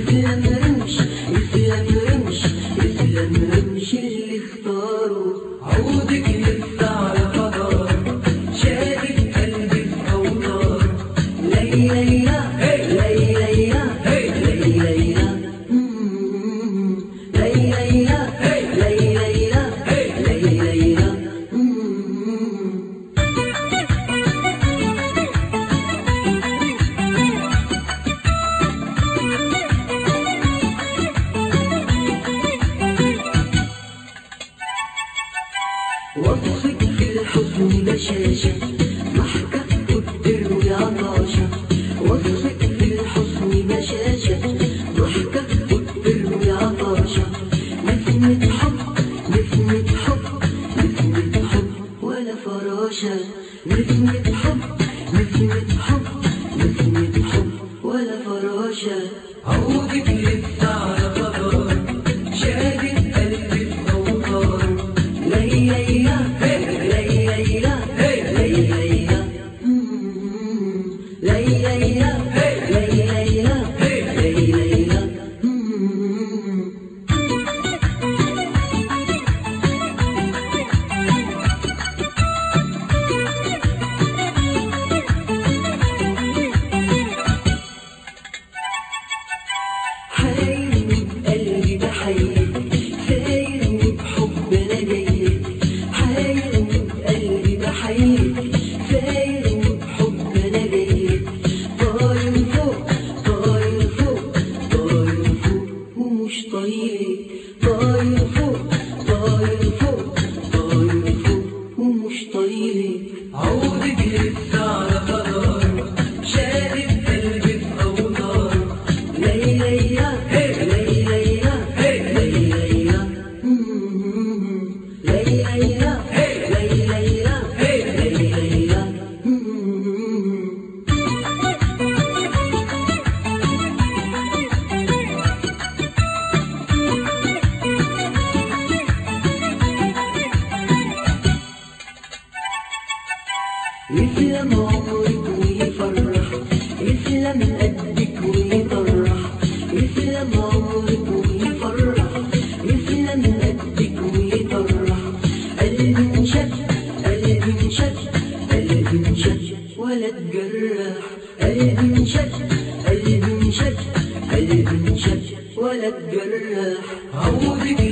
يسلم رمش يسلم رمش يسلم رمش اللي اختاره عودك لسه على قدر شادد قلبي بأوتار لي ليلى لي ليلى لي ليلى مم. لي ليلى لي ليلى لي ليلى مم. وصفك في الحزن بشاشة ضحكة وبتروي عطاشة وصفك في الحزن بشاشة ضحكة وبتروي عطاشة نسمة حب نسمة حب نسمة حب ولا فراشة نسمة حب نسمة حب نسمة حب ولا فراشة عودك لسه على قدر شادد قلبي بأوتار لي ليلى لي ليلى لي ليلى مم. لي ليلى لي ليلى لي ليلى مم. حايرني بقلبي بحيرك سايرني بحب انا جايلك حايرني بقلبي بحيرك سايرني بحب انا جايلك طاير فوق طاير فوق طاير فوق ومش طايلك طاير فوق طاير فوق طاير فوق ومش طايلك عودك لسه على قدر شادد قلبي بأوتار لي ليلى لي ليلى لي ليلى مم. لي ليلى لي ليلى لي ليلى مم. يسلم عمرك ويفرح يسلم قدك ويطرح يسلم عمرك ويفرح يسلم قدك ويطرح قلبي انشد قلبي انشد قلبي انشد ولا تجرح قلبي انشد قلبي انشد قلبي انشد ولا تجرح عودك